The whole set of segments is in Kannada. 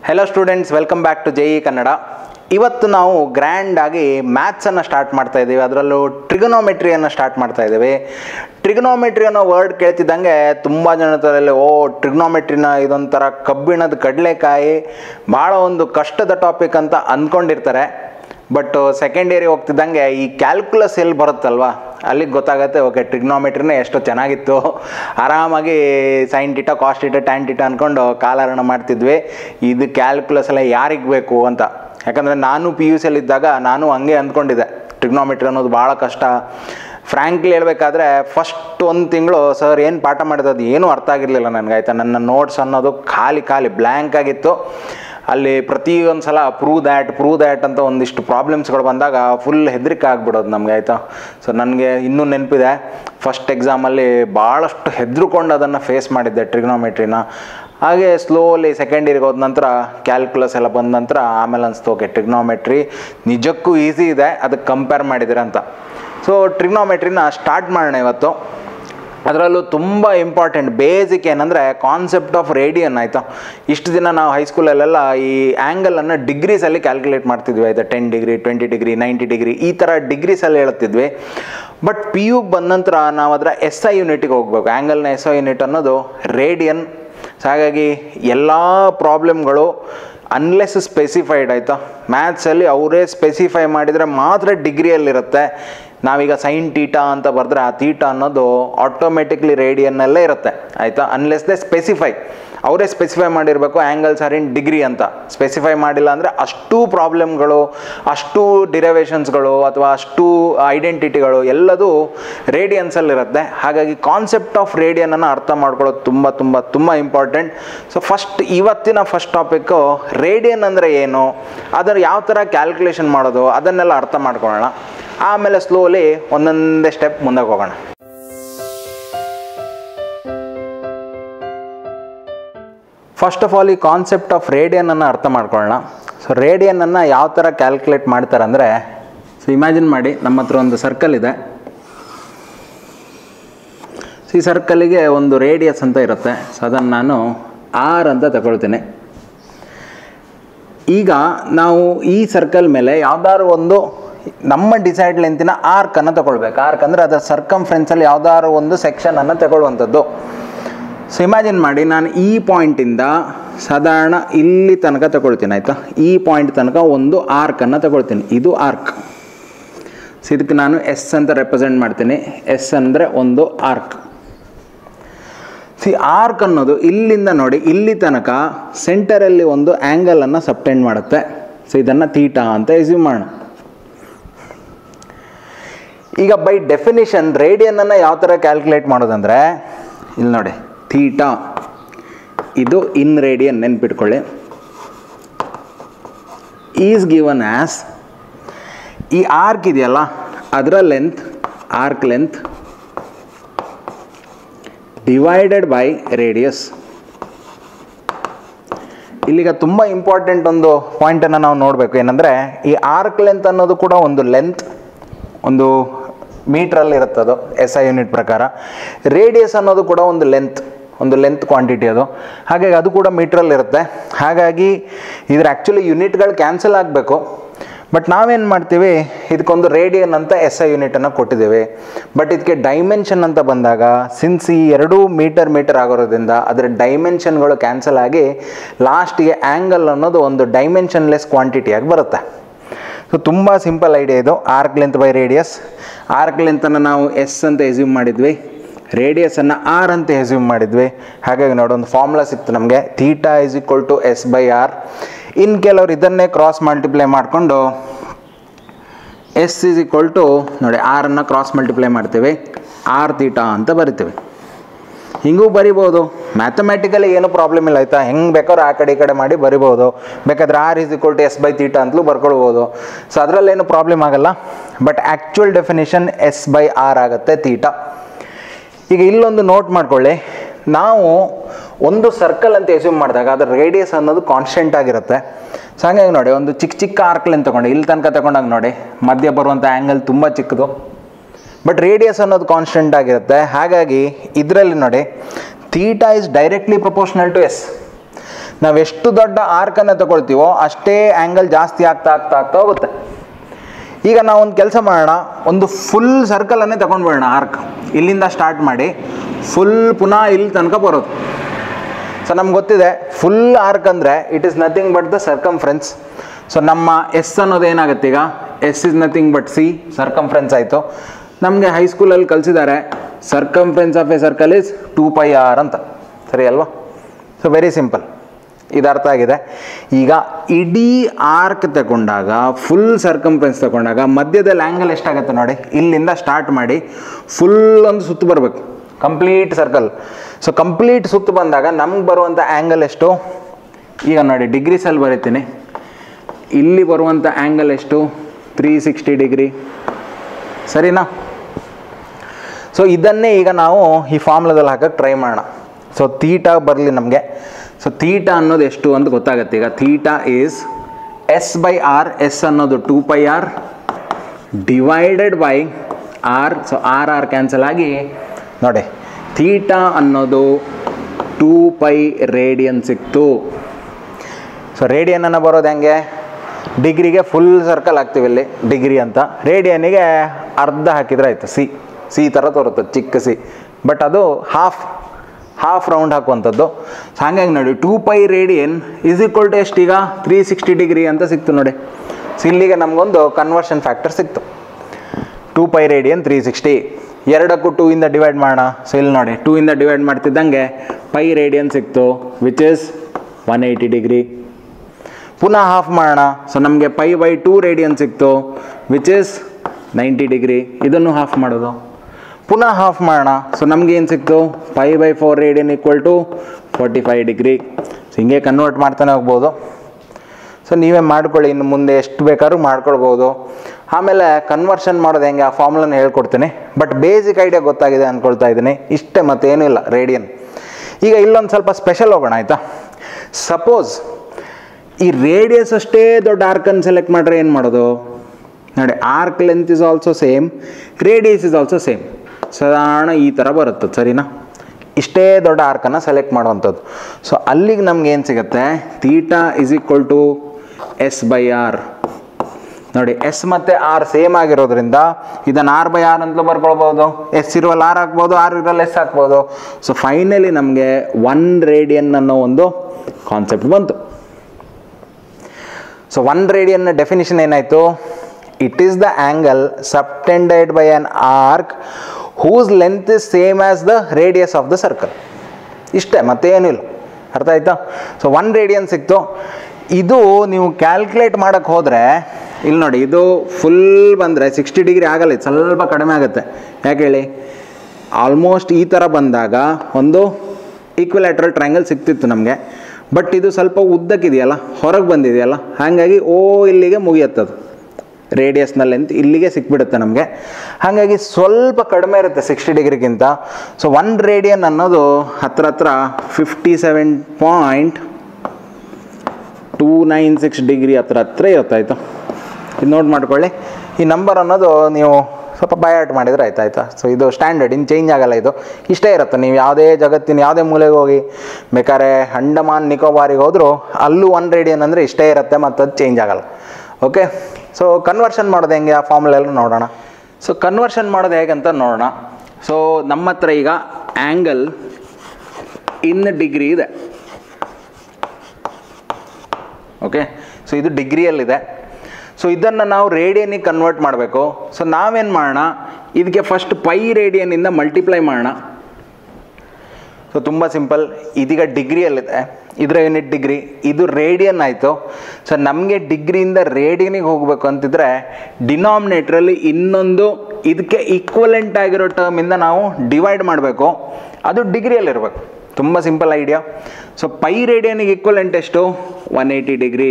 hello students welcome back to Jai Kannada ಇವತ್ತು ನಾವು ಗ್ರ್ಯಾಂಡ್ ಆಗಿ ಮ್ಯಾಥ್ಸನ್ನು ಸ್ಟಾರ್ಟ್ ಮಾಡ್ತಾ ಇದ್ದೀವಿ ಅದರಲ್ಲೂ ಟ್ರಿಗನೋಮೆಟ್ರಿಯನ್ನು ಸ್ಟಾರ್ಟ್ ಮಾಡ್ತಾ ಇದ್ದೀವಿ ಟ್ರಿಗನೋಮೆಟ್ರಿ ಅನ್ನೋ ವರ್ಡ್ ಕೇಳ್ತಿದ್ದಂಗೆ ತುಂಬ ಜನ ತಲೆಯಲ್ಲಿ ಓ ಟ್ರಿಗ್ನೋಮೆಟ್ರಿನ ಇದೊಂಥರ ಕಬ್ಬಿಣದ ಕಡಲೆಕಾಯಿ ಭಾಳ ಒಂದು ಕಷ್ಟದ ಟಾಪಿಕ್ ಅಂತ ಅಂದ್ಕೊಂಡಿರ್ತಾರೆ ಬಟ್ ಸೆಕೆಂಡ್ ಇಯರಿಗೆ ಹೋಗ್ತಿದ್ದಂಗೆ ಈ ಕ್ಯಾಲ್ಕುಲಸ್ ಎಲ್ಲಿ ಬರುತ್ತಲ್ವಾ ಅಲ್ಲಿಗೆ ಗೊತ್ತಾಗುತ್ತೆ ಓಕೆ ಟ್ರಿಗ್ನೋಮೆಟ್ರಿನೇ ಎಷ್ಟು ಚೆನ್ನಾಗಿತ್ತು ಆರಾಮಾಗಿ sine theta cos theta tan theta ಅಂದ್ಕೊಂಡು ಕಾಲಹರಣ ಮಾಡ್ತಿದ್ವಿ ಇದು ಕ್ಯಾಲ್ಕುಲಸ್ ಎಲ್ಲ ಯಾರಿಗೆ ಬೇಕು ಅಂತ ಯಾಕಂದರೆ ನಾನು ಪಿ ಯು ಸಿಯಲ್ಲಿದ್ದಾಗ ನಾನು ಹಂಗೆ ಅಂದ್ಕೊಂಡಿದ್ದೆ ಟ್ರಿಗ್ನೋಮೆಟ್ರಿ ಅನ್ನೋದು ಭಾಳ ಕಷ್ಟ ಫ್ರ್ಯಾಂಕ್ಲಿ ಹೇಳ್ಬೇಕಾದ್ರೆ ಫಸ್ಟ್ ಒಂದು ತಿಂಗಳು ಸರ್ ಏನು ಪಾಠ ಮಾಡಿದ್ದು ಏನೂ ಅರ್ಥ ಆಗಿರಲಿಲ್ಲ ನನಗೆ ಆಯಿತಾ ನನ್ನ ನೋಟ್ಸ್ ಅನ್ನೋದು ಖಾಲಿ ಖಾಲಿ ಬ್ಲ್ಯಾಂಕ್ ಆಗಿತ್ತು ಅಲ್ಲಿ ಪ್ರತಿಯೊಂದು ಸಲ ಪ್ರೂವ್ ದ್ಯಾಟ್ ಪ್ರೂವ್ ದ್ಯಾಟ್ ಅಂತ ಒಂದಿಷ್ಟು ಪ್ರಾಬ್ಲಮ್ಸ್ಗಳು ಬಂದಾಗ ಫುಲ್ ಹೆದರಿಕೆ ಆಗ್ಬಿಡೋದು ನಮಗೆ ಆಯಿತಾ ಸೊ ನನಗೆ ಇನ್ನೂ ನೆನಪಿದೆ ಫಸ್ಟ್ ಎಕ್ಸಾಮಲ್ಲಿ ಭಾಳಷ್ಟು ಹೆದರ್ಕೊಂಡು ಅದನ್ನು ಫೇಸ್ ಮಾಡಿದ್ದೆ ಟ್ರಿಗ್ನೋಮೆಟ್ರಿನ ಹಾಗೆ ಸ್ಲೋಲಿ ಸೆಕೆಂಡ್ ಇಯರ್ಗೆ ಹೋದ ನಂತರ ಕ್ಯಾಲ್ಕುಲಸ್ ಎಲ್ಲ ಬಂದ ನಂತರ ಆಮೇಲೆ ಅನಿಸ್ತು ಓಕೆ ಟ್ರಿಗ್ನೋಮೆಟ್ರಿ ನಿಜಕ್ಕೂ ಈಸಿ ಇದೆ ಅದಕ್ಕೆ ಕಂಪೇರ್ ಮಾಡಿದ್ರೆ ಅಂತ ಸೊ ಟ್ರಿಗ್ನೋಮೆಟ್ರಿನ ಸ್ಟಾರ್ಟ್ ಮಾಡೋಣ ಇವತ್ತು ಅದರಲ್ಲೂ ತುಂಬ ಇಂಪಾರ್ಟೆಂಟ್ ಬೇಸಿಕ್ ಏನಂದರೆ ಕಾನ್ಸೆಪ್ಟ್ ಆಫ್ ರೇಡಿಯನ್ ಆಯಿತಾ ಇಷ್ಟು ದಿನ ನಾವು ಹೈಸ್ಕೂಲಲ್ಲೆಲ್ಲ ಈ ಆ್ಯಂಗಲನ್ನು ಡಿಗ್ರೀಸಲ್ಲಿ ಕ್ಯಾಲ್ಕುಲೇಟ್ ಮಾಡ್ತಿದ್ವಿ ಆಯಿತಾ ten degree twenty degree ninety degree ಈ ಥರ ಡಿಗ್ರೀಸಲ್ಲಿ ಹೇಳ್ತಿದ್ವಿ ಬಟ್ ಪಿ ಯುಗೆ ಬಂದ ನಂತರ ನಾವು ಅದರ ಎಸ್ ಐ ಯೂನಿಟಿಗೆ ಹೋಗ್ಬೇಕು ಆ್ಯಂಗಲ್ನ ಎಸ್ ಐ ಯೂನಿಟ್ ಅನ್ನೋದು ರೇಡಿಯನ್ ಸೊ ಹಾಗಾಗಿ ಎಲ್ಲ ಪ್ರಾಬ್ಲಮ್ಗಳು ಅನ್ಲೆಸ್ ಸ್ಪೆಸಿಫೈಡ್ ಆಯಿತಾ ಮ್ಯಾಥ್ಸಲ್ಲಿ ಅವರೇ ಸ್ಪೆಸಿಫೈ ಮಾಡಿದರೆ ಮಾತ್ರ ಡಿಗ್ರಿಯಲ್ಲಿರುತ್ತೆ ನಾವೀಗ ಸೈನ್ ಟೀಟಾ ಅಂತ ಬರೆದ್ರೆ ಆ ತೀಟಾ ಅನ್ನೋದು ಆಟೋಮೆಟಿಕ್ಲಿ ರೇಡಿಯನ್ನಲ್ಲೇ ಇರುತ್ತೆ ಆಯಿತಾ ಅನ್ಲೆಸ್ ದೇ ಸ್ಪೆಸಿಫೈ ಅವರೇ ಸ್ಪೆಸಿಫೈ ಮಾಡಿರಬೇಕು ಆ್ಯಂಗಲ್ಸ್ ಆರ್ ಇನ್ ಡಿಗ್ರಿ ಅಂತ ಸ್ಪೆಸಿಫೈ ಮಾಡಿಲ್ಲ ಅಂದರೆ ಅಷ್ಟು ಪ್ರಾಬ್ಲಮ್ಗಳು ಅಷ್ಟು ಡಿರವೇಷನ್ಸ್ಗಳು ಅಥವಾ ಅಷ್ಟು ಐಡೆಂಟಿಟಿಗಳು ಎಲ್ಲದೂ ರೇಡಿಯನ್ಸಲ್ಲಿರುತ್ತೆ ಹಾಗಾಗಿ ಕಾನ್ಸೆಪ್ಟ್ ಆಫ್ ರೇಡಿಯನನ್ನು ಅರ್ಥ ಮಾಡ್ಕೊಳ್ಳೋದು ತುಂಬ ತುಂಬ ತುಂಬ ಇಂಪಾರ್ಟೆಂಟ್ ಸೊ ಫಸ್ಟ್ ಇವತ್ತಿನ ಫಸ್ಟ್ ಟಾಪಿಕ್ಕು ರೇಡಿಯನ್ ಅಂದರೆ ಏನು ಅದರ ಯಾವ ಥರ ಕ್ಯಾಲ್ಕುಲೇಷನ್ ಮಾಡೋದು ಅದನ್ನೆಲ್ಲ ಅರ್ಥ ಮಾಡ್ಕೊಳ್ಳೋಣ ಆಮೇಲೆ ಸ್ಲೋಲಿ ಒಂದೊಂದೇ ಸ್ಟೆಪ್ ಮುಂದಕ್ಕೆ ಹೋಗೋಣ ಫಸ್ಟ್ ಆಫ್ ಆಲ್ ಈ ಕಾನ್ಸೆಪ್ಟ್ ಆಫ್ ರೇಡಿಯನನ್ನು ಅರ್ಥ ಮಾಡ್ಕೊಳ್ಳೋಣ ಸೊ ರೇಡಿಯನನ್ನು ಯಾವ ಥರ ಕ್ಯಾಲ್ಕುಲೇಟ್ ಮಾಡ್ತಾರೆ ಅಂದರೆ ಸೊ ಇಮ್ಯಾಜಿನ್ ಮಾಡಿ ನಮ್ಮ ಹತ್ರ ಒಂದು ಸರ್ಕಲ್ ಇದೆ ಸೊ ಈ ಸರ್ಕಲಿಗೆ ಒಂದು ರೇಡಿಯಸ್ ಅಂತ ಇರುತ್ತೆ ಸೊ ಅದನ್ನು ನಾನು ಆರ್ ಅಂತ ತಗೊಳ್ತೀನಿ ಈಗ ನಾವು ಈ ಸರ್ಕಲ್ ಮೇಲೆ ಯಾವ್ದಾದ್ರು ಒಂದು ನಮ್ಮ ಡಿಸೈಡ್ ಲೆಂತಿನ ಆರ್ಕನ್ನು ತಗೊಳ್ಬೇಕು ಆರ್ಕ್ ಅಂದರೆ ಅದರ ಸರ್ಕಮ್ಫ್ರೆನ್ಸಲ್ಲಿ ಯಾವ್ದಾದ್ರು ಒಂದು ಸೆಕ್ಷನನ್ನು ತಗೊಳ್ಳುವಂಥದ್ದು ಸೊ ಇಮ್ಯಾಜಿನ್ ಮಾಡಿ ನಾನು ಈ ಪಾಯಿಂಟಿಂದ ಸಾಧಾರಣ ಇಲ್ಲಿ ತನಕ ತಗೊಳ್ತೀನಿ ಆಯಿತಾ ಈ ಪಾಯಿಂಟ್ ತನಕ ಒಂದು ಆರ್ಕನ್ನು ತಗೊಳ್ತೀನಿ ಇದು ಆರ್ಕ್ ಸೊ ಇದಕ್ಕೆ ನಾನು ಎಸ್ ಅಂತ ರೆಪ್ರೆಸೆಂಟ್ ಮಾಡ್ತೀನಿ ಎಸ್ ಅಂದರೆ ಒಂದು ಆರ್ಕ್ ಸಿ ಆರ್ಕ್ ಅನ್ನೋದು ಇಲ್ಲಿಂದ ನೋಡಿ ಇಲ್ಲಿ ತನಕ ಸೆಂಟರಲ್ಲಿ ಒಂದು ಆ್ಯಂಗಲನ್ನು ಸಬ್ಟೆಂಡ್ ಮಾಡುತ್ತೆ ಸೊ ಇದನ್ನು ತೀಟಾ ಅಂತ ಎಸ್ಯೂಮ್ ಮಾಡೋಣ ಈಗ ಬೈ ಡೆಫಿನಿಷನ್ ರೇಡಿಯನನ್ನು ಯಾವ ಥರ ಕ್ಯಾಲ್ಕುಲೇಟ್ ಮಾಡೋದಂದರೆ ಇಲ್ಲಿ ನೋಡಿ ಥೀಟಾ ಇದು ಇನ್ ರೇಡಿಯನ್ ನೆನ್ಪಿಟ್ಕೊಳ್ಳಿ ಈಸ್ ಗಿವನ್ ಆ್ಯಸ್ ಈ ಆರ್ಕ್ ಇದೆಯಲ್ಲ ಅದರ length arc length divided by radius ಇಲ್ಲಿಗ ತುಂಬ ಇಂಪಾರ್ಟೆಂಟ್ ಒಂದು ಪಾಯಿಂಟನ್ನು ನಾವು ನೋಡಬೇಕು ಏನಂದರೆ ಈ ಆರ್ಕ್ ಲೆಂತ್ ಅನ್ನೋದು ಕೂಡ ಒಂದು ಲೆಂತ್ ಒಂದು ಮೀಟ್ರಲ್ಲಿ ಇರುತ್ತೆ ಅದು ಎಸ್ ಐ ಯೂನಿಟ್ ಪ್ರಕಾರ ರೇಡಿಯಸ್ ಅನ್ನೋದು ಕೂಡ ಒಂದು ಲೆಂತ್ ಒಂದು ಲೆಂತ್ ಕ್ವಾಂಟಿಟಿ ಅದು ಹಾಗಾಗಿ ಅದು ಕೂಡ ಮೀಟ್ರಲ್ಲಿ ಇರುತ್ತೆ ಹಾಗಾಗಿ ಇದ್ರ ಆ್ಯಕ್ಚುಲಿ ಯೂನಿಟ್ಗಳು ಕ್ಯಾನ್ಸಲ್ ಆಗಬೇಕು ಬಟ್ ನಾವೇನು ಮಾಡ್ತೀವಿ ಇದಕ್ಕೊಂದು ರೇಡಿಯನ್ ಅಂತ ಎಸ್ ಐ ಯೂನಿಟನ್ನು ಕೊಟ್ಟಿದ್ದೀವಿ ಬಟ್ ಇದಕ್ಕೆ ಡೈಮೆನ್ಷನ್ ಅಂತ ಬಂದಾಗ ಸಿನ್ಸ್ ಈ ಎರಡೂ ಮೀಟರ್ ಮೀಟರ್ ಆಗಿರೋದ್ರಿಂದ ಅದರ ಡೈಮೆನ್ಷನ್ಗಳು ಕ್ಯಾನ್ಸಲ್ ಆಗಿ ಲಾಸ್ಟಿಗೆ ಆ್ಯಂಗಲ್ ಅನ್ನೋದು ಒಂದು ಡೈಮೆನ್ಷನ್ಲೆಸ್ ಕ್ವಾಂಟಿಟಿಯಾಗಿ ಬರುತ್ತೆ ಸೊ ತುಂಬ ಸಿಂಪಲ್ ಐಡಿಯಾ ಇದು arc length by radius arc ಲೆಂತನ್ನು ನಾವು ಎಸ್ ಅಂತ ಎಸ್ಯೂಮ್ ಮಾಡಿದ್ವಿ ರೇಡಿಯಸನ್ನು ಆರ್ ಅಂತ ಎಸ್ಯೂಮ್ ಮಾಡಿದ್ವಿ ಹಾಗಾಗಿ ನೋಡಿ ಒಂದು ಫಾರ್ಮುಲಾ ಸಿಕ್ತು ನಮಗೆ theta is equal to S by R ಇನ್ನು ಕೆಲವರು ಇದನ್ನೇ ಕ್ರಾಸ್ ಮಲ್ಟಿಪ್ಲೈ ಮಾಡಿಕೊಂಡು ಎಸ್ ಇಸ್ ಈಕ್ವಲ್ ಟು ನೋಡಿ ಆರನ್ನು ಕ್ರಾಸ್ ಮಲ್ಟಿಪ್ಲೈ ಮಾಡ್ತೀವಿ ಆರ್ ತೀಟಾ ಅಂತ ಬರಿತೀವಿ ಹಿಂಗೂ ಬರಿಬೋದು ಮ್ಯಾಥಮೆಟಿಕಲಿ ಏನೂ ಪ್ರಾಬ್ಲಮ್ ಇಲ್ಲ ಆಯಿತಾ ಹೆಂಗೆ ಬೇಕಾದ್ರೂ ಆ ಕಡೆ ಈ ಕಡೆ ಮಾಡಿ ಬರಿಬೋದು ಬೇಕಾದ್ರೆ R is equal to S by theta ಅಂತಲೂ ಬರ್ಕೊಳ್ಬೋದು ಸೊ ಅದರಲ್ಲೇನು ಪ್ರಾಬ್ಲಮ್ ಆಗಲ್ಲ but actual definition S by R ಆಗುತ್ತೆ ತೀಟಾ ಈಗ ಇಲ್ಲೊಂದು ನೋಟ್ ಮಾಡ್ಕೊಳ್ಳಿ ನಾವು ಒಂದು ಸರ್ಕಲ್ ಅಂತ ಎಸ್ಯೂಮ್ ಮಾಡಿದಾಗ ಅದರ ರೇಡಿಯಸ್ ಅನ್ನೋದು ಕಾನ್ಸ್ಟೆಂಟ್ ಆಗಿರುತ್ತೆ ಸೊ ಹಂಗಾಗಿ ನೋಡಿ ಒಂದು ಚಿಕ್ಕ ಚಿಕ್ಕ ಆರ್ಕ್ ಲೆಂತ್ ತಗೊಂಡು ಇಲ್ಲಿ ತನಕ ತಗೊಂಡಾಗ ನೋಡಿ ಮಧ್ಯ ಬರುವಂಥ ಆ್ಯಂಗಲ್ ತುಂಬ ಚಿಕ್ಕದು ಬಟ್ ರೇಡಿಯಸ್ ಅನ್ನೋದು ಕಾನ್ಸ್ಟೆಂಟ್ ಆಗಿರುತ್ತೆ ಹಾಗಾಗಿ ಇದರಲ್ಲಿ ನೋಡಿ theta is directly proportional to S ನಾವು ಎಷ್ಟು ದೊಡ್ಡ ಆರ್ಕನ್ನು ತಗೊಳ್ತೀವೋ ಅಷ್ಟೇ ಆ್ಯಂಗಲ್ ಜಾಸ್ತಿ ಆಗ್ತಾ ಆಗ್ತಾ ಆಗ್ತಾ ಹೋಗುತ್ತೆ ಈಗ ನಾವು ಒಂದು ಕೆಲಸ ಮಾಡೋಣ ಒಂದು ಫುಲ್ ಸರ್ಕಲನ್ನೇ ತಗೊಂಡ್ಬಿಡೋಣ ಆರ್ಕ್ ಇಲ್ಲಿಂದ ಸ್ಟಾರ್ಟ್ ಮಾಡಿ ಫುಲ್ ಪುನಃ ಇಲ್ಲಿ ತನಕ ಬರೋದು ಸೊ ನಮ್ಗೆ ಗೊತ್ತಿದೆ ಫುಲ್ ಆರ್ಕ್ ಅಂದರೆ it is nothing but the circumference so ನಮ್ಮ ಎಸ್ ಅನ್ನೋದು ಏನಾಗುತ್ತೆ ಈಗ S is nothing but C circumference ಆಯಿತು ನಮಗೆ ಹೈಸ್ಕೂಲಲ್ಲಿ ಕಲಿಸಿದ್ದಾರೆ circumference of a circle is two pi R ಅಂತ ಸರಿ ಅಲ್ವಾ ಸೊ ವೆರಿ ಸಿಂಪಲ್ ಇದು ಅರ್ಥ ಆಗಿದೆ ಈಗ ಇಡೀ ಆರ್ಕ್ ತಗೊಂಡಾಗ ಫುಲ್ ಸರ್ಕಮ್ಫ್ರೆನ್ಸ್ ತಗೊಂಡಾಗ ಮಧ್ಯದಲ್ಲಿ ಆ್ಯಂಗಲ್ ಎಷ್ಟಾಗುತ್ತೆ ನೋಡಿ ಇಲ್ಲಿಂದ ಸ್ಟಾರ್ಟ್ ಮಾಡಿ ಫುಲ್ ಒಂದು ಸುತ್ತು ಬರಬೇಕು ಕಂಪ್ಲೀಟ್ ಸರ್ಕಲ್ ಸೊ ಕಂಪ್ಲೀಟ್ ಸುತ್ತು ಬಂದಾಗ ನಮ್ಗೆ ಬರುವಂಥ ಆ್ಯಂಗಲ್ ಎಷ್ಟು ಈಗ ನೋಡಿ ಡಿಗ್ರೀಸಲ್ಲಿ ಬರೀತೀನಿ ಇಲ್ಲಿ ಬರುವಂಥ ಆ್ಯಂಗಲ್ ಎಷ್ಟು ತ್ರೀ ಸಿಕ್ಸ್ಟಿ ಡಿಗ್ರಿ ಸರಿನಾ ಸೊ ಇದನ್ನೇ ಈಗ ನಾವು ಈ ಫಾರ್ಮ್ಲದಲ್ಲಿ ಹಾಕಕ್ಕೆ ಟ್ರೈ ಮಾಡೋಣ ಸೊ ತೀಟ ಬರಲಿ ನಮಗೆ ಸೊ ತೀಟ ಅನ್ನೋದು ಎಷ್ಟು ಅಂತ ಗೊತ್ತಾಗುತ್ತೆ ಈಗ theta is S by R S ಅನ್ನೋದು two pi R divided by R so R R cancel ಆಗಿ ನೋಡಿ ತೀಟ ಅನ್ನೋದು ಟೂ ಪೈ ರೇಡಿಯನ್ ಸಿಕ್ತು ಸೊ ರೇಡಿಯನನ್ನು ಬರೋದು ಹೆಂಗೆ ಡಿಗ್ರಿಗೆ ಫುಲ್ ಸರ್ಕಲ್ ಹಾಕ್ತೀವಿ ಇಲ್ಲಿ ಡಿಗ್ರಿ ಅಂತ ರೇಡಿಯನಿಗೆ ಅರ್ಧ ಹಾಕಿದ್ರೆ ಆಯಿತು ಸಿ ಸಿ ಥರ ತೋರುತ್ತೆ ಚಿಕ್ಕ ಸಿ ಬಟ್ ಅದು ಹಾಫ್ ಹಾಫ್ ರೌಂಡ್ ಹಾಕುವಂಥದ್ದು ಸೊ ಹಂಗಾಗಿ ನೋಡಿ two pi radian is equal to ಎಷ್ಟು ಈಗ ತ್ರೀ ಸಿಕ್ಸ್ಟಿ ಡಿಗ್ರಿ ಅಂತ ಸಿಕ್ತು ನೋಡಿ ಸೊ ಇಲ್ಲಿಗೆ ನಮಗೊಂದು ಕನ್ವರ್ಷನ್ ಫ್ಯಾಕ್ಟರ್ ಸಿಕ್ತು two pi radian three sixty ಎರಡಕ್ಕೂ ಟೂ ಇಂದ ಡಿವೈಡ್ ಮಾಡೋಣ ಸೊ ಇಲ್ಲಿ ನೋಡಿ ಟೂ ಇಂದ ಡಿವೈಡ್ ಮಾಡ್ತಿದ್ದಂಗೆ ಪೈ ರೇಡಿಯನ್ ಸಿಕ್ತು which is one eighty degree ಪುನಃ ಹಾಫ್ ಮಾಡೋಣ ಸೊ ನಮಗೆ ಪೈ ಬೈ ಟೂ ರೇಡಿಯನ್ ಸಿಕ್ತು ವಿಚ್ ಇಸ್ ನೈಂಟಿ ಡಿಗ್ರಿ ಇದನ್ನು ಹಾಫ್ ಮಾಡೋದು ಪುನಃ ಹಾಫ್ ಮಾಡೋಣ ಸೊ ನಮ್ಗೆ ಏನು ಸಿಕ್ತು pi by four radian equal to forty five degree so ಹಿಂಗೆ ಕನ್ವರ್ಟ್ ಮಾಡ್ತಾನೆ ಹೋಗ್ಬೋದು ಸೊ ನೀವೇ ಮಾಡ್ಕೊಳ್ಳಿ ಇನ್ನು ಮುಂದೆ ಎಷ್ಟು ಬೇಕಾದ್ರೂ ಮಾಡ್ಕೊಳ್ಬೋದು ಆಮೇಲೆ ಕನ್ವರ್ಷನ್ ಮಾಡೋದು ಹೆಂಗೆ ಆ ಫಾರ್ಮುಲನ ಹೇಳ್ಕೊಡ್ತೀನಿ ಬಟ್ ಬೇಸಿಕ್ ಐಡಿಯಾ ಗೊತ್ತಾಗಿದೆ ಅಂದ್ಕೊಳ್ತಾ ಇದ್ದೀನಿ ಇಷ್ಟೇ ಮತ್ತೇನೂ ಇಲ್ಲ ರೇಡಿಯನ್ ಈಗ ಇಲ್ಲೊಂದು ಸ್ವಲ್ಪ ಸ್ಪೆಷಲ್ ಹೋಗೋಣ ಆಯಿತಾ ಸಪೋಸ್ ಈ ರೇಡಿಯಸ್ ಅಷ್ಟೇ ದೊಡ್ಡ ಆರ್ಕನ್ನು ಸೆಲೆಕ್ಟ್ ಮಾಡ್ರೆ ಏನು ಮಾಡೋದು ನೋಡಿ arc length is also same radius is also same ಸಾಧಾರಣ ಈ ಥರ ಬರುತ್ತೆ ಸರಿನಾ ಇಷ್ಟೇ ದೊಡ್ಡ ಆರ್ಕನ್ನು ಸೆಲೆಕ್ಟ್ ಮಾಡುವಂಥದ್ದು ಸೊ ಅಲ್ಲಿಗೆ ನಮ್ಗೆ ಏನು ಸಿಗುತ್ತೆ theta is equal to S by R ನೋಡಿ ಎಸ್ ಮತ್ತು ಆರ್ ಸೇಮ್ ಆಗಿರೋದ್ರಿಂದ ಇದನ್ನು ಆರ್ ಬೈ ಆರ್ ಅಂತಲೂ ಬರ್ಕೊಳ್ಬೋದು ಎಸ್ ಇರುವಲ್ಲಿ ಆರ್ ಹಾಕ್ಬೋದು ಆರ್ ಇರೋಲ್ಲಿ ಎಸ್ ಹಾಕ್ಬೋದು ಸೊ ಫೈನಲಿ ನಮಗೆ ಒನ್ ರೇಡಿಯನ್ ಅನ್ನೋ ಒಂದು ಕಾನ್ಸೆಪ್ಟ್ ಬಂತು ಸೊ ಒನ್ ರೇಡಿಯನ್ನ ಡೆಫಿನಿಷನ್ ಏನಾಯಿತು it is the angle subtended by an arc whose length is same as the radius of the circle ಇಷ್ಟೇ ಮತ್ತೇನೂ ಇಲ್ಲ ಅರ್ಥ ಆಯ್ತಾ ಸೊ ಒನ್ ರೇಡಿಯನ್ ಸಿಕ್ತು ಇದು ನೀವು ಕ್ಯಾಲ್ಕುಲೇಟ್ ಮಾಡೋಕ್ಕೆ ಹೋದರೆ ಇಲ್ಲಿ ನೋಡಿ ಇದು ಫುಲ್ ಬಂದರೆ ಸಿಕ್ಸ್ಟಿ ಡಿಗ್ರಿ ಆಗಲ್ಲ ಇದು ಸ್ವಲ್ಪ ಕಡಿಮೆ ಆಗುತ್ತೆ ಯಾಕೆ ಹೇಳಿ ಆಲ್ಮೋಸ್ಟ್ ಈ ಥರ ಬಂದಾಗ ಒಂದು ಈಕ್ವಲ್ಯಾಟ್ರಲ್ ಟ್ರಯಾಂಗಲ್ ಸಿಕ್ತಿತ್ತು ನಮಗೆ ಬಟ್ ಇದು ಸ್ವಲ್ಪ ಉದ್ದಕ್ಕಿದೆಯಲ್ಲ ಹೊರಗೆ ಬಂದಿದೆಯಲ್ಲ ಹಾಗಾಗಿ ಓ ಇಲ್ಲಿಗೆ ಮುಗಿಯತ್ತದು ರೇಡಿಯಸ್ನಲ್ಲಿ ಅಂತ ಇಲ್ಲಿಗೆ ಸಿಕ್ಬಿಡುತ್ತೆ ನಮಗೆ ಹಾಗಾಗಿ ಸ್ವಲ್ಪ ಕಡಿಮೆ ಇರುತ್ತೆ ಸಿಕ್ಸ್ಟಿ ಡಿಗ್ರಿಗಿಂತ ಸೊ ಒನ್ ರೇಡಿಯನ್ ಅನ್ನೋದು ಹತ್ರ ಹತ್ರ fifty seven point two nine six degree ಹತ್ರ ಹತ್ರ ಇರುತ್ತೆ ಆಯಿತಾ ಇದು ನೋಟ್ ಮಾಡ್ಕೊಳ್ಳಿ ಈ ನಂಬರ್ ಅನ್ನೋದು ನೀವು ಸ್ವಲ್ಪ ಬಯಾಟ್ ಮಾಡಿದರೆ ಆಯ್ತು ಆಯ್ತಾ ಸೊ ಇದು ಸ್ಟ್ಯಾಂಡರ್ಡ್ ಇನ್ನು ಚೇಂಜ್ ಆಗಲ್ಲ ಇದು ಇಷ್ಟೇ ಇರುತ್ತೆ ನೀವು ಯಾವುದೇ ಜಗತ್ತಿನ ಯಾವುದೇ ಮೂಲೆಗೆ ಹೋಗಿ ಬೇಕಾದ್ರೆ ಅಂಡಮಾನ್ ನಿಕೋಬಾರಿಗೆ ಹೋದರೂ ಅಲ್ಲೂ ಒನ್ ರೇಡಿಯನ್ ಅಂದರೆ ಇಷ್ಟೇ ಇರುತ್ತೆ ಮತ್ತು ಅದು ಚೇಂಜ್ ಆಗಲ್ಲ ಓಕೆ ಸೊ ಕನ್ವರ್ಷನ್ ಮಾಡೋದು ಹೆಂಗೆ ಆ ಫಾರ್ಮುಲೆಲ್ಲ ನೋಡೋಣ ಸೊ ಕನ್ವರ್ಷನ್ ಮಾಡೋದು ಹೇಗಂತ ನೋಡೋಣ ಸೊ ನಮ್ಮ ಹತ್ರ ಈಗ ಆ್ಯಂಗಲ್ ಇನ್ ಡಿಗ್ರಿ ಇದೆ ಓಕೆ ಸೊ ಇದು ಡಿಗ್ರಿಯಲ್ಲಿದೆ ಸೊ ಇದನ್ನು ನಾವು ರೇಡಿಯನಿಗೆ ಕನ್ವರ್ಟ್ ಮಾಡಬೇಕು ಸೊ ನಾವೇನು ಮಾಡೋಣ ಇದಕ್ಕೆ ಫಸ್ಟ್ ಪೈ ರೇಡಿಯನಿಂದ ಮಲ್ಟಿಪ್ಲೈ ಮಾಡೋಣ ಸೊ ತುಂಬ ಸಿಂಪಲ್ ಇದೀಗ ಡಿಗ್ರಿಯಲ್ಲಿದೆ ಇದರ ಯೂನಿಟ್ ಡಿಗ್ರಿ ಇದು ರೇಡಿಯನ್ ಆಯಿತು ಸೊ ನಮಗೆ ಡಿಗ್ರಿಯಿಂದ ರೇಡಿಯನಿಗೆ ಹೋಗಬೇಕು ಅಂತಿದ್ರೆ ಡಿನಾಮಿನೇಟ್ರಲ್ಲಿ ಇನ್ನೊಂದು ಇದಕ್ಕೆ ಈಕ್ವಲೆಂಟ್ ಆಗಿರೋ ಟರ್ಮಿಂದ ನಾವು ಡಿವೈಡ್ ಮಾಡಬೇಕು ಅದು ಡಿಗ್ರಿಯಲ್ಲಿರಬೇಕು ತುಂಬ ಸಿಂಪಲ್ ಐಡಿಯಾ ಸೊ ಪೈ ರೇಡಿಯನಿಗೆ ಈಕ್ವಲೆಂಟ್ ಎಷ್ಟು ಒನ್ ಏಯ್ಟಿ ಡಿಗ್ರಿ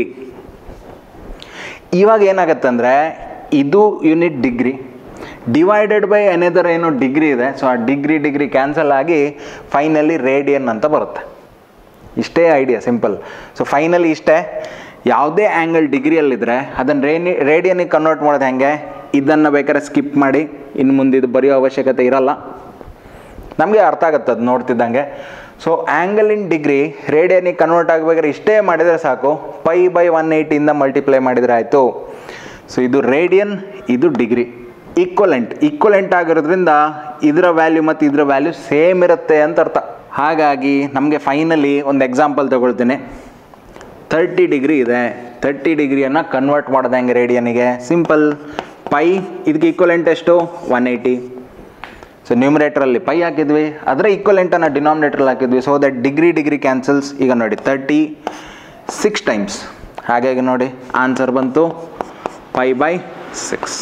ಇವಾಗ ಏನಾಗತ್ತಂದರೆ ಇದು unit degree divided by another ಏನು ಡಿಗ್ರಿ ಇದೆ ಸೊ ಆ ಡಿಗ್ರಿ ಡಿಗ್ರಿ ಕ್ಯಾನ್ಸಲ್ ಆಗಿ ಫೈನಲಿ ರೇಡಿಯನ್ ಅಂತ ಬರುತ್ತೆ ಇಷ್ಟೇ ಐಡಿಯಾ ಸಿಂಪಲ್ ಸೊ ಫೈನಲಿ ಇಷ್ಟೇ ಯಾವುದೇ ಆ್ಯಂಗಲ್ ಡಿಗ್ರಿಯಲ್ಲಿದ್ದರೆ ಅದನ್ನು ರೇನಿ ರೇಡಿಯನಿಗೆ ಕನ್ವರ್ಟ್ ಮಾಡೋದು ಹೆಂಗೆ ಇದನ್ನು ಬೇಕಾದ್ರೆ ಸ್ಕಿಪ್ ಮಾಡಿ ಇನ್ನು ಮುಂದೆ ಇದು ಬರೆಯೋ ಅವಶ್ಯಕತೆ ಇರಲ್ಲ ನಮಗೆ ಅರ್ಥ ಆಗುತ್ತೆ ಅದು ನೋಡ್ತಿದ್ದಂಗೆ ಸೊ ಆ್ಯಂಗಲ್ ಇನ್ ಡಿಗ್ರಿ ರೇಡಿಯನಿಗೆ ಕನ್ವರ್ಟ್ ಆಗಬೇಕಾದ್ರೆ ಇಷ್ಟೇ ಮಾಡಿದರೆ ಸಾಕು ಪೈ ಬೈ ಒನ್ ಏಯ್ಟಿಯಿಂದ ಮಲ್ಟಿಪ್ಲೈ ಮಾಡಿದರೆ ಆಯಿತು ಸೊ ಇದು ರೇಡಿಯನ್ ಇದು ಡಿಗ್ರಿ ಈಕ್ವಲೆಂಟ್ ಈಕ್ವಲೆಂಟ್ ಆಗಿರೋದ್ರಿಂದ ಇದರ ವ್ಯಾಲ್ಯೂ ಮತ್ತು ಇದರ ವ್ಯಾಲ್ಯೂ ಸೇಮ್ ಇರುತ್ತೆ ಅಂತ ಅರ್ಥ ಹಾಗಾಗಿ ನಮಗೆ ಫೈನಲಿ ಒಂದು ಎಕ್ಸಾಂಪಲ್ ತಗೊಳ್ತೀನಿ ತರ್ಟಿ ಡಿಗ್ರಿ ಇದೆ ತರ್ಟಿ ಡಿಗ್ರಿಯನ್ನು ಕನ್ವರ್ಟ್ ಮಾಡೋದು ಹೆಂಗೆ ರೇಡಿಯನಿಗೆ ಸಿಂಪಲ್ ಪೈ ಇದಕ್ಕೆ ಈಕ್ವಲೆಂಟ್ ಎಷ್ಟು ಒನ್ ಏಯ್ಟಿ ಸೊ ನ್ಯೂಮರೇಟ್ರಲ್ಲಿ ಪೈ ಹಾಕಿದ್ವಿ ಅದರ ಈಕ್ವಲೆಂಟನ್ನು ಡಿನಾಮಿನೇಟ್ರಲ್ಲಿ ಹಾಕಿದ್ವಿ so that degree degree cancels ಈಗ ನೋಡಿ ತರ್ಟಿ ಸಿಕ್ಸ್ ಟೈಮ್ಸ್ ಹಾಗಾಗಿ ನೋಡಿ ಆನ್ಸರ್ ಬಂತು ಪೈ ಬೈ ಸಿಕ್ಸ್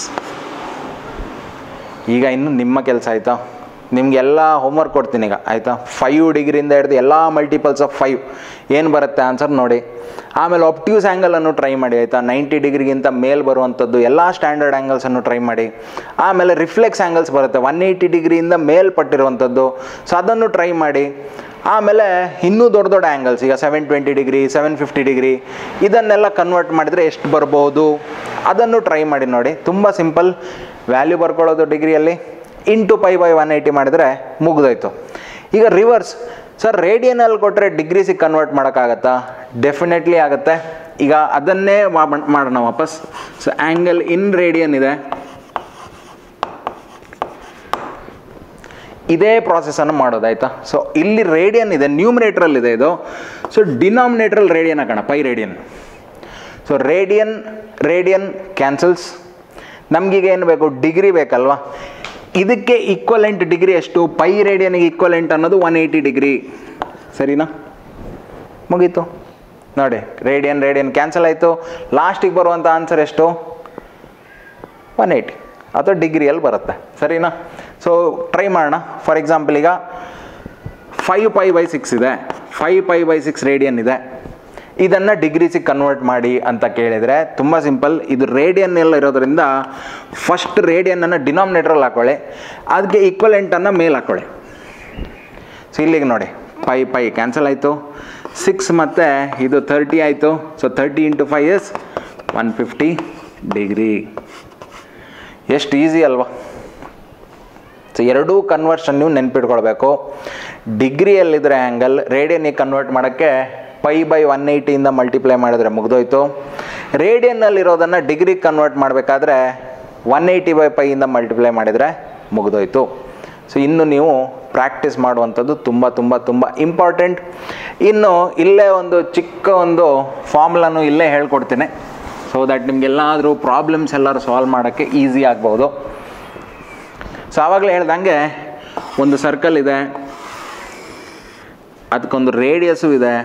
ಈಗ ಇನ್ನು ನಿಮ್ಮ ಕೆಲಸ ಆಯಿತಾ ನಿಮಗೆಲ್ಲ ಹೋಮ್ವರ್ಕ್ ಕೊಡ್ತೀನಿ ಈಗ ಆಯಿತಾ ಫೈವ್ ಡಿಗ್ರಿಯಿಂದ ಹಿಡಿದು ಎಲ್ಲ ಮಲ್ಟಿಪಲ್ಸ್ ಆಫ್ ಫೈವ್ ಏನು ಬರುತ್ತೆ ಆನ್ಸರ್ ನೋಡಿ ಆಮೇಲೆ ಒಪ್ಟ್ಯೂಸ್ ಆ್ಯಂಗಲನ್ನು ಟ್ರೈ ಮಾಡಿ ಆಯಿತಾ ನೈಂಟಿ ಡಿಗ್ರಿಗಿಂತ ಮೇಲ್ ಬರುವಂಥದ್ದು ಎಲ್ಲ ಸ್ಟ್ಯಾಂಡರ್ಡ್ ಆ್ಯಂಗಲ್ಸನ್ನು ಟ್ರೈ ಮಾಡಿ ಆಮೇಲೆ ರಿಫ್ಲೆಕ್ಸ್ ಆ್ಯಂಗಲ್ಸ್ ಬರುತ್ತೆ ಒನ್ ಏಯ್ಟಿ ಡಿಗ್ರಿಯಿಂದ ಮೇಲ್ಪಟ್ಟಿರುವಂಥದ್ದು ಸೊ ಅದನ್ನು ಟ್ರೈ ಮಾಡಿ ಆಮೇಲೆ ಇನ್ನೂ ದೊಡ್ಡ ದೊಡ್ಡ ಆ್ಯಂಗಲ್ಸ್ ಈಗ seven twenty degree seven fifty degree ಇದನ್ನೆಲ್ಲ ಕನ್ವರ್ಟ್ ಮಾಡಿದರೆ ಎಷ್ಟು ಬರ್ಬೋದು ಅದನ್ನು ಟ್ರೈ ಮಾಡಿ ನೋಡಿ ತುಂಬ ಸಿಂಪಲ್ ವ್ಯಾಲ್ಯೂ ಬರ್ಕೊಳ್ಳೋದು ಡಿಗ್ರಿಯಲ್ಲಿ into pi by one eighty ಮಾಡಿದರೆ ಮುಗ್ದೋಯ್ತು ಈಗ ರಿವರ್ಸ್ ಸರ್ ರೇಡಿಯನಲ್ಲಿ ಕೊಟ್ಟರೆ ಡಿಗ್ರೀಸಿಗೆ ಕನ್ವರ್ಟ್ ಮಾಡೋಕ್ಕಾಗತ್ತಾ ಡೆಫಿನೆಟ್ಲಿ ಆಗುತ್ತೆ ಈಗ ಅದನ್ನೇ ಮಾ- ಮಾಡೋಣ ವಾಪಸ್ ಸೊ ಆ್ಯಂಗಲ್ ಇನ್ ರೇಡಿಯನ್ ಇದೆ ಇದೇ ಪ್ರಾಸೆಸನ್ನು ಮಾಡೋದು ಆಯಿತಾ ಸೊ ಇಲ್ಲಿ ರೇಡಿಯನ್ ಇದೆ ನ್ಯೂಮಿನೇಟ್ರಲ್ಲಿ ಇದೆ ಇದು ಸೊ ಡಿನಾಮಿನೇಟ್ರಲ್ಲಿ ರೇಡಿಯನ್ ಹಾಕೋಣ pi radian so radian radian cancels ನಮಗೀಗ ಏನು ಬೇಕು ಡಿಗ್ರಿ ಬೇಕಲ್ವಾ ಇದಕ್ಕೆ ಈಕ್ವಲೆಂಟ್ ಡಿಗ್ರಿ ಎಷ್ಟು ಪೈ ರೇಡಿಯನ್ಗೆ ಈಕ್ವಲೆಂಟ್ ಅನ್ನೋದು ಒನ್ ಏಯ್ಟಿ ಡಿಗ್ರಿ ಸರಿನಾ ಮುಗೀತು ನೋಡಿ ರೇಡಿಯನ್ ರೇಡಿಯನ್ ಕ್ಯಾನ್ಸಲ್ ಆಯಿತು ಲಾಸ್ಟಿಗೆ ಬರುವಂಥ ಆನ್ಸರ್ ಎಷ್ಟು ಒನ್ ಏಯ್ಟಿ ಅಥವಾ ಡಿಗ್ರಿಯಲ್ಲಿ ಬರುತ್ತೆ ಸರಿನಾ ಸೊ ಟ್ರೈ ಮಾಡೋಣ ಫಾರ್ ಎಕ್ಸಾಂಪಲ್ ಈಗ ಫೈವ್ ಪೈ ಬೈ ಸಿಕ್ಸ್ ಇದೆ five pi by six radian ಇದೆ ಇದನ್ನು ಡಿಗ್ರೀಸಿಗೆ ಕನ್ವರ್ಟ್ ಮಾಡಿ ಅಂತ ಕೇಳಿದರೆ ತುಂಬ ಸಿಂಪಲ್ ಇದು ರೇಡಿಯನ್ ಎಲ್ಲ ಇರೋದ್ರಿಂದ ಫಸ್ಟ್ ರೇಡಿಯನನ್ನು ಡಿನಾಮಿನೇಟ್ರಲ್ಲಿ ಹಾಕೊಳ್ಳಿ ಅದಕ್ಕೆ ಈಕ್ವಲೆಂಟನ್ನು ಮೇಲೆ ಹಾಕೊಳ್ಳಿ ಸೊ ಇಲ್ಲಿಗೆ ನೋಡಿ ಪೈ ಪೈ ಕ್ಯಾನ್ಸಲ್ ಆಯಿತು ಸಿಕ್ಸ್ ಮತ್ತು ಇದು ತರ್ಟಿ ಆಯಿತು so thirty into five is one fifty degree ಎಷ್ಟು ಈಸಿ ಅಲ್ವಾ ಸೊ ಎರಡೂ ಕನ್ವರ್ಷನ್ ನೀವು ನೆನ್ಪಿಟ್ಕೊಳ್ಬೇಕು ಡಿಗ್ರಿಯಲ್ಲಿದ್ದರೆ ಆ್ಯಂಗಲ್ ರೇಡಿಯನ್ನಿಗೆ ಕನ್ವರ್ಟ್ ಮಾಡೋಕ್ಕೆ ಪೈ ಬೈ ಒನ್ ಏಯ್ಟಿಯಿಂದ ಮಲ್ಟಿಪ್ಲೈ ಮಾಡಿದ್ರೆ ಮುಗ್ದೋಯ್ತು ರೇಡಿಯನ್ನಲ್ಲಿರೋದನ್ನು ಡಿಗ್ರಿಗೆ ಕನ್ವರ್ಟ್ ಮಾಡಬೇಕಾದ್ರೆ ಒನ್ ಏಯ್ಟಿ ಬೈ ಪೈಯಿಂದ ಮಲ್ಟಿಪ್ಲೈ ಮಾಡಿದರೆ ಮುಗ್ದೋಯ್ತು ಸೊ ಇನ್ನು ನೀವು ಪ್ರಾಕ್ಟೀಸ್ ಮಾಡುವಂಥದ್ದು ತುಂಬ ತುಂಬ ತುಂಬ ಇಂಪಾರ್ಟೆಂಟ್ ಇನ್ನು ಇಲ್ಲೇ ಒಂದು ಚಿಕ್ಕ ಒಂದು ಫಾರ್ಮುಲಾನು ಇಲ್ಲೇ ಹೇಳ್ಕೊಡ್ತೀನಿ ಸೊ ದಟ್ ನಿಮಗೆಲ್ಲಾದರೂ ಪ್ರಾಬ್ಲಮ್ಸ್ ಎಲ್ಲರೂ ಸಾಲ್ವ್ ಮಾಡೋಕ್ಕೆ ಈಸಿ ಆಗ್ಬೋದು ಸೊ ಆವಾಗಲೇ ಹೇಳ್ದಂಗೆ ಒಂದು ಸರ್ಕಲ್ ಇದೆ ಅದಕ್ಕೊಂದು ರೇಡಿಯಸ್ಸು ಇದೆ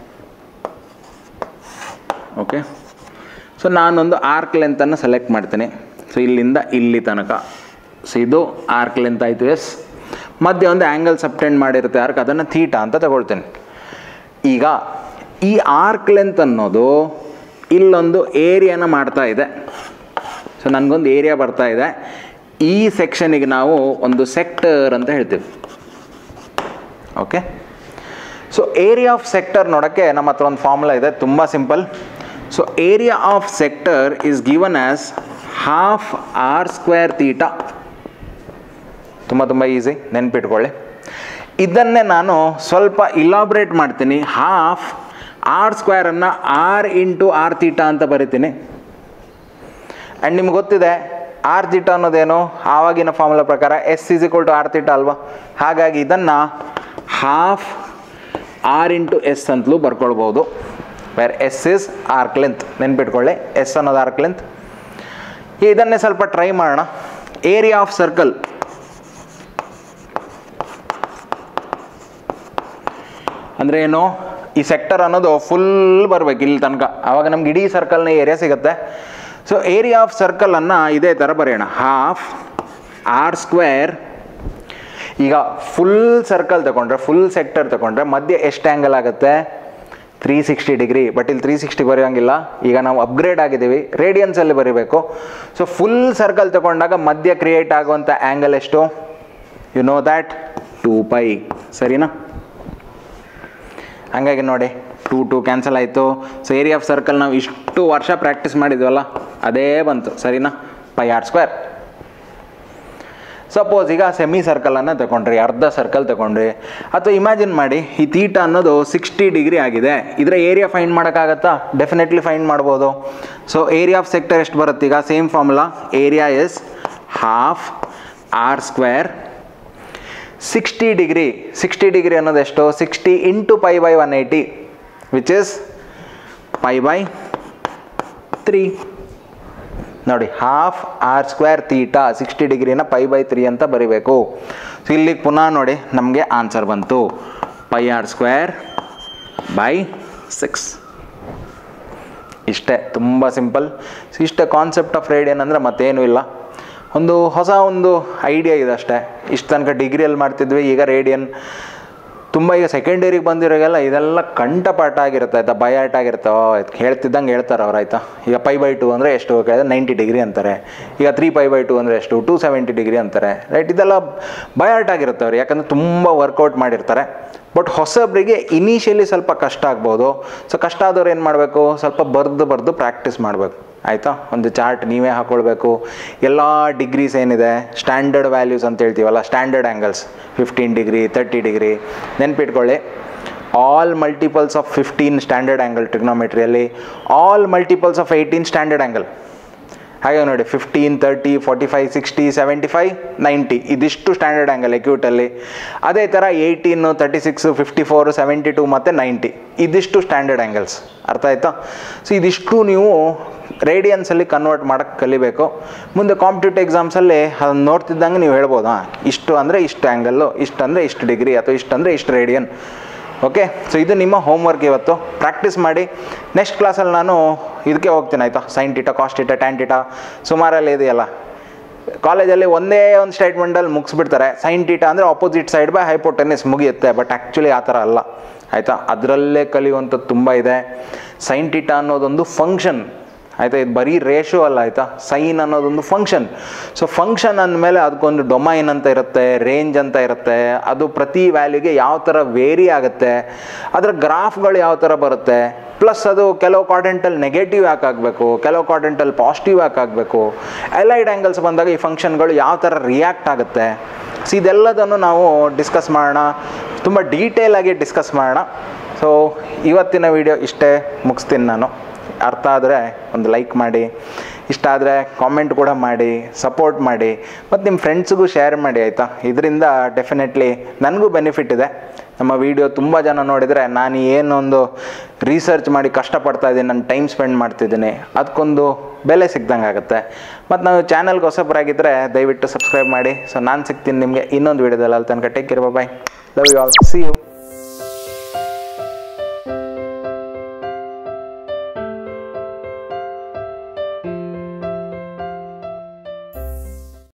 ಓಕೆ ಸೊ ನಾನೊಂದು ಆರ್ಕ್ ಲೆಂತನ್ನು ಸೆಲೆಕ್ಟ್ ಮಾಡ್ತೀನಿ ಸೊ ಇಲ್ಲಿಂದ ಇಲ್ಲಿ ತನಕ ಸೊ ಇದು ಆರ್ಕ್ ಲೆಂತ್ ಆಯಿತು ಎಸ್ ಮಧ್ಯೆ ಒಂದು ಆ್ಯಂಗಲ್ ಸಬ್ಟೆಂಡ್ ಮಾಡಿರುತ್ತೆ ಆರ್ಕ್ ಅದನ್ನು ಥೀಟಾ ಅಂತ ತಗೊಳ್ತೀನಿ ಈಗ ಈ ಆರ್ಕ್ ಲೆಂತ್ ಅನ್ನೋದು ಇಲ್ಲೊಂದು ಏರಿಯಾನ ಮಾಡ್ತಾ ಇದೆ ಸೊ ನನಗೊಂದು ಏರಿಯಾ ಬರ್ತಾ ಇದೆ ಈ ಸೆಕ್ಷನಿಗೆ ನಾವು ಒಂದು ಸೆಕ್ಟರ್ ಅಂತ ಹೇಳ್ತೀವಿ okay so area of sector ನೋಡೋಕ್ಕೆ ನಮ್ಮ ಹತ್ರ ಒಂದು ಫಾರ್ಮುಲಾ ಇದೆ ತುಂಬ simple so area of sector is given as half R square theta ತುಂಬ ತುಂಬ ಈಸಿ ನೆನ್ಪಿಟ್ಕೊಳ್ಳಿ ಇದನ್ನೇ ನಾನು ಸ್ವಲ್ಪ ಇಲಾಬ್ರೇಟ್ ಮಾಡ್ತೀನಿ ಹಾಫ್ ಆರ್ ಸ್ಕ್ವೇರನ್ನು ಆರ್ ಇಂಟು ಆರ್ ತೀಟಾ ಅಂತ ಬರಿತೀನಿ ಆ್ಯಂಡ್ ನಿಮ್ಗೆ ಗೊತ್ತಿದೆ ಆರ್ ತೀಟ ಅನ್ನೋದೇನು ಆವಾಗಿನ ಫಾರ್ಮುಲಾ ಪ್ರಕಾರ S is equal to R theta ಅಲ್ವಾ ಹಾಗಾಗಿ ಇದನ್ನು ಹಾಫ್ ಆರ್ ಇಂಟು ಎಸ್ ಅಂತಲೂ ಬರ್ಕೊಳ್ಬೋದು where S is arc length ನೆನ್ಪಿಟ್ಕೊಳ್ಳಿ ಎಸ್ ಅನ್ನೋದು ಆರ್ಕ್ ಲೆಂತ್ ಇದನ್ನೇ ಸ್ವಲ್ಪ ಟ್ರೈ ಮಾಡೋಣ ಏರಿಯಾ ಆಫ್ ಸರ್ಕಲ್ ಅಂದರೆ ಏನು ಈ ಸೆಕ್ಟರ್ ಅನ್ನೋದು ಫುಲ್ ಬರ್ಬೇಕು ಇಲ್ಲಿ ತನಕ ಆವಾಗ ನಮ್ಗೆ ಇಡೀ ಸರ್ಕಲ್ನ ಏರಿಯಾ ಸಿಗುತ್ತೆ ಸೊ ಏರಿಯಾ ಆಫ್ ಸರ್ಕಲನ್ನು ಇದೇ ಥರ ಬರೆಯೋಣ ಹಾಫ್ ಆರ್ ಸ್ಕ್ವೇರ್ ಈಗ ಫುಲ್ ಸರ್ಕಲ್ ತಗೊಂಡ್ರೆ ಫುಲ್ ಸೆಕ್ಟರ್ ತಗೊಂಡ್ರೆ ಮಧ್ಯೆ ಎಷ್ಟು ಆ್ಯಂಗಲ್ ಆಗುತ್ತೆ ತ್ರೀ ಸಿಕ್ಸ್ಟಿ ಡಿಗ್ರಿ ಬಟ್ ಇಲ್ಲಿ ತ್ರೀ ಸಿಕ್ಸ್ಟಿ ಬರೆಯೋಂಗಿಲ್ಲ ಈಗ ನಾವು ಅಪ್ಗ್ರೇಡ್ ಆಗಿದ್ದೀವಿ ರೇಡಿಯನ್ಸಲ್ಲಿ ಬರೀಬೇಕು ಸೊ ಫುಲ್ ಸರ್ಕಲ್ ತಗೊಂಡಾಗ ಮಧ್ಯ ಕ್ರಿಯೇಟ್ ಆಗುವಂಥ ಆ್ಯಂಗಲ್ ಎಷ್ಟು you know that two pi ಸರಿನಾ ಹಂಗಾಗಿ ನೋಡಿ ಟೂ ಟು ಕ್ಯಾನ್ಸಲ್ ಆಯಿತು ಸೊ ಏರಿಯಾ ಆಫ್ ಸರ್ಕಲ್ ನಾವು ಇಷ್ಟು ವರ್ಷ ಪ್ರಾಕ್ಟೀಸ್ ಮಾಡಿದ್ವಲ್ಲ ಅದೇ ಬಂತು ಸರಿನಾ ಪೈ ಆರ್ ಸ್ಕ್ವೇರ್ ಸಪೋಸ್ ಈಗ ಸೆಮಿ ಸರ್ಕಲನ್ನು ತಗೊಂಡ್ರಿ ಅರ್ಧ ಸರ್ಕಲ್ ತಗೊಂಡ್ರಿ ಅಥವಾ ಇಮ್ಯಾಜಿನ್ ಮಾಡಿ ಈ ತೀಟ ಅನ್ನೋದು ಸಿಕ್ಸ್ಟಿ ಡಿಗ್ರಿ ಆಗಿದೆ ಇದರ ಏರಿಯಾ ಫೈಂಡ್ ಮಾಡೋಕ್ಕಾಗತ್ತಾ ಡೆಫಿನೆಟ್ಲಿ ಫೈಂಡ್ ಮಾಡ್ಬೋದು ಸೊ ಏರಿಯಾ ಆಫ್ ಸೆಕ್ಟರ್ ಎಷ್ಟು ಬರುತ್ತೆ ಈಗ same formula area is half R square sixty degree sixty degree ಅನ್ನೋದು ಎಷ್ಟು sixty into pi by one eighty which is pi by three ನೋಡಿ half R square theta sixty ಡಿಗ್ರಿನ ಪೈ ಬೈ ತ್ರೀ ಅಂತ ಬರಿಬೇಕು ಸೊ ಇಲ್ಲಿಗೆ ಪುನಃ ನೋಡಿ ನಮಗೆ ಆನ್ಸರ್ ಬಂತು pi R square by six ಇಷ್ಟೇ ತುಂಬ ಸಿಂಪಲ್ ಸೊ ಇಷ್ಟೇ ಕಾನ್ಸೆಪ್ಟ್ ಆಫ್ ರೇಡಿಯನ್ ಅಂದರೆ ಮತ್ತೇನೂ ಇಲ್ಲ ಒಂದು ಹೊಸ ಒಂದು ಐಡಿಯಾ ಇದೆ ಅಷ್ಟೇ ಇಷ್ಟು ತನಕ ಡಿಗ್ರಿಯಲ್ಲಿ ಮಾಡ್ತಿದ್ವಿ ಈಗ ರೇಡಿಯನ್ ತುಂಬ ಈಗ ಸೆಕೆಂಡ್ ಇಯರಿಗೆ ಬಂದಿರೋಗೆಲ್ಲ ಇದೆಲ್ಲ ಕಂಠಪಾಠ ಆಗಿರುತ್ತೆ ಆಯ್ತಾ ಬಯಾಟ್ ಆಗಿರುತ್ತೆ ಓ, ಇದ್ ಹೇಳ್ತಿದ್ದಂಗೆ ಹೇಳ್ತಾರೆ ಅವ್ರು ಆಯ್ತಾ ಈಗ ಪೈ ಬೈ ಟು ಅಂದರೆ ಎಷ್ಟು ಕೇಳಿದ್ರೆ ನೈಂಟಿ ಡಿಗ್ರಿ ಅಂತಾರೆ ಈಗ ತ್ರೀ ಪೈ ಬೈ ಟು ಅಂದರೆ ಎಷ್ಟು ಟೂ ಸೆವೆಂಟಿ ಡಿಗ್ರಿ ಅಂತಾರೆ ರೈಟ್ ಇದೆಲ್ಲ ಬಯಾಟ್ ಆಗಿರುತ್ತೆ ಅವ್ರು ಯಾಕಂದರೆ ತುಂಬ ವರ್ಕೌಟ್ ಮಾಡಿರ್ತಾರೆ ಬಟ್ ಹೊಸಬ್ರಿಗೆ ಇನಿಷಿಯಲಿ ಸ್ವಲ್ಪ ಕಷ್ಟ ಆಗ್ಬೋದು ಸೊ ಕಷ್ಟ ಆದವ್ರು ಏನು ಮಾಡಬೇಕು ಸ್ವಲ್ಪ ಬರೆದು ಬರೆದು ಪ್ರಾಕ್ಟೀಸ್ ಮಾಡಬೇಕು ಆಯಿತಾ ಒಂದು ಚಾರ್ಟ್ ನೀವೇ ಹಾಕ್ಕೊಳ್ಬೇಕು ಎಲ್ಲ ಡಿಗ್ರೀಸ್ ಏನಿದೆ ಸ್ಟ್ಯಾಂಡರ್ಡ್ ವ್ಯಾಲ್ಯೂಸ್ ಅಂತ ಹೇಳ್ತೀವಲ್ಲ standard angles fifteen degree thirty degree ನೆನ್ಪಿಟ್ಕೊಳ್ಳಿ all multiples of fifteen standard angle ಟ್ರಿಗ್ನೋಮೆಟ್ರಿಯಲ್ಲಿ all multiples of eighteen standard angle ಹಾಗೆ ನೋಡಿ fifteen thirty forty five sixty seventy five ninety ಇದಿಷ್ಟು ಸ್ಟ್ಯಾಂಡರ್ಡ್ ಆ್ಯಂಗಲ್ ಎಕ್ಯೂಟಲ್ಲಿ ಅದೇ ಥರ eighteen thirty six fifty four seventy two ಮತ್ತು ನೈಂಟಿ ಇದಿಷ್ಟು ಸ್ಟ್ಯಾಂಡರ್ಡ್ ಆ್ಯಂಗಲ್ಸ್ ಅರ್ಥ ಆಯ್ತಾ ಸೊ ಇದಿಷ್ಟು ನೀವು ರೇಡಿಯನ್ಸಲ್ಲಿ ಕನ್ವರ್ಟ್ ಮಾಡೋಕ್ಕೆ ಕಲಿಬೇಕು ಮುಂದೆ ಕಾಂಪಿಟೇಟಿವ್ ಎಕ್ಸಾಮ್ಸಲ್ಲಿ ಅದನ್ನು ನೋಡ್ತಿದ್ದಂಗೆ ನೀವು ಹೇಳ್ಬೋದು ಹಾಂ ಇಷ್ಟು ಅಂದರೆ ಇಷ್ಟು ಆ್ಯಂಗಲ್ಲು ಇಷ್ಟು ಅಂದರೆ ಇಷ್ಟು ಡಿಗ್ರಿ ಅಥವಾ ಇಷ್ಟು ಅಂದರೆ ಇಷ್ಟು ರೇಡಿಯನ್ ಓಕೆ ಸೊ ಇದು ನಿಮ್ಮ ಹೋಮ್ವರ್ಕ್ ಇವತ್ತು ಪ್ರಾಕ್ಟೀಸ್ ಮಾಡಿ ನೆಕ್ಸ್ಟ್ ಕ್ಲಾಸಲ್ಲಿ ನಾನು ಇದಕ್ಕೆ ಹೋಗ್ತೀನಿ ಆಯಿತಾ sine theta cos theta tan theta ಸುಮಾರಲ್ಲಿ ಇದೆಯಲ್ಲ ಕಾಲೇಜಲ್ಲಿ ಒಂದೇ ಒಂದು ಸ್ಟೇಟ್ಮೆಂಟಲ್ಲಿ ಮುಗಿಸ್ಬಿಡ್ತಾರೆ ಸೈನ್ ಟೀಟಾ ಅಂದರೆ ಆಪೋಸಿಟ್ ಸೈಡ್ ಬೈ ಹೈಪೋಟೆನಿಸ್ ಮುಗಿಯುತ್ತೆ ಬಟ್ ಆ್ಯಕ್ಚುಲಿ ಆ ಥರ ಅಲ್ಲ ಆಯಿತಾ ಅದರಲ್ಲೇ ಕಲಿಯುವಂಥದ್ದು ತುಂಬ ಇದೆ ಸೈನ್ ಟೀಟಾ ಅನ್ನೋದೊಂದು ಫಂಕ್ಷನ್ ಆಯಿತಾ ಇದು ಬರೀ ರೇಷೋ ಅಲ್ಲ ಆಯಿತಾ ಸೈನ್ ಅನ್ನೋದೊಂದು ಫಂಕ್ಷನ್ ಸೊ ಫಂಕ್ಷನ್ ಅಂದಮೇಲೆ ಅದಕ್ಕೊಂದು ಡೊಮೈನ್ ಅಂತ ಇರುತ್ತೆ ರೇಂಜ್ ಅಂತ ಇರುತ್ತೆ ಅದು ಪ್ರತಿ ವ್ಯಾಲ್ಯೂಗೆ ಯಾವ ಥರ ವೇರಿ ಆಗುತ್ತೆ ಅದರ ಗ್ರಾಫ್ಗಳು ಯಾವ ಥರ ಬರುತ್ತೆ ಪ್ಲಸ್ ಅದು ಕೆಲವು ಕ್ವಾಡ್ರೆಂಟಲ್ಲಿ ನೆಗೆಟಿವ್ ಯಾಕೆ ಆಗಬೇಕು ಕೆಲವು ಕ್ವಾಡ್ರೆಂಟಲ್ಲಿ ಪಾಸಿಟಿವ್ ಯಾಕೆ ಆಗಬೇಕು ಅಲೈಡ್ ಆ್ಯಂಗಲ್ಸ್ ಬಂದಾಗ ಈ ಫಂಕ್ಷನ್ಗಳು ಯಾವ ಥರ ರಿಯಾಕ್ಟ್ ಆಗುತ್ತೆ ಸೊ ಇದೆಲ್ಲದನ್ನು ನಾವು ಡಿಸ್ಕಸ್ ಮಾಡೋಣ ತುಂಬ ಡೀಟೇಲ್ ಆಗಿ ಡಿಸ್ಕಸ್ ಮಾಡೋಣ ಸೊ ಇವತ್ತಿನ ವಿಡಿಯೋ ಇಷ್ಟೇ ಮುಗಿಸ್ತೀನಿ ನಾನು ಅರ್ಥ ಆದರೆ ಒಂದು ಲೈಕ್ ಮಾಡಿ ಇಷ್ಟ ಆದರೆ ಕಾಮೆಂಟ್ ಕೂಡ ಮಾಡಿ ಸಪೋರ್ಟ್ ಮಾಡಿ ಮತ್ತು ನಿಮ್ಮ ಫ್ರೆಂಡ್ಸ್ಗೂ ಶೇರ್ ಮಾಡಿ ಆಯಿತಾ ಇದರಿಂದ ಡೆಫಿನೆಟ್ಲಿ ನನಗೂ ಬೆನಿಫಿಟ್ ಇದೆ ನಮ್ಮ ವಿಡಿಯೋ ತುಂಬ ಜನ ನೋಡಿದರೆ ನಾನು ಏನೊಂದು ರಿಸರ್ಚ್ ಮಾಡಿ ಕಷ್ಟಪಡ್ತಾ ಇದ್ದೀನಿ ನಾನು ಟೈಮ್ ಸ್ಪೆಂಡ್ ಮಾಡ್ತಿದ್ದೀನಿ ಅದಕ್ಕೊಂದು ಬೆಲೆ ಸಿಗ್ದಂಗೆ ಆಗುತ್ತೆ ಮತ್ತು ನಾವು ಚಾನಲ್ಗೆ ಹೊಸಬರಾಗಿದ್ದರೆ ದಯವಿಟ್ಟು ಸಬ್ಸ್ಕ್ರೈಬ್ ಮಾಡಿ ಸೊ ನಾನು ಸಿಗ್ತೀನಿ ನಿಮಗೆ ಇನ್ನೊಂದು ವೀಡಿಯೋದಲ್ಲಿ ಅಲ್ಲಿ ತನಕ take care bye love you all see you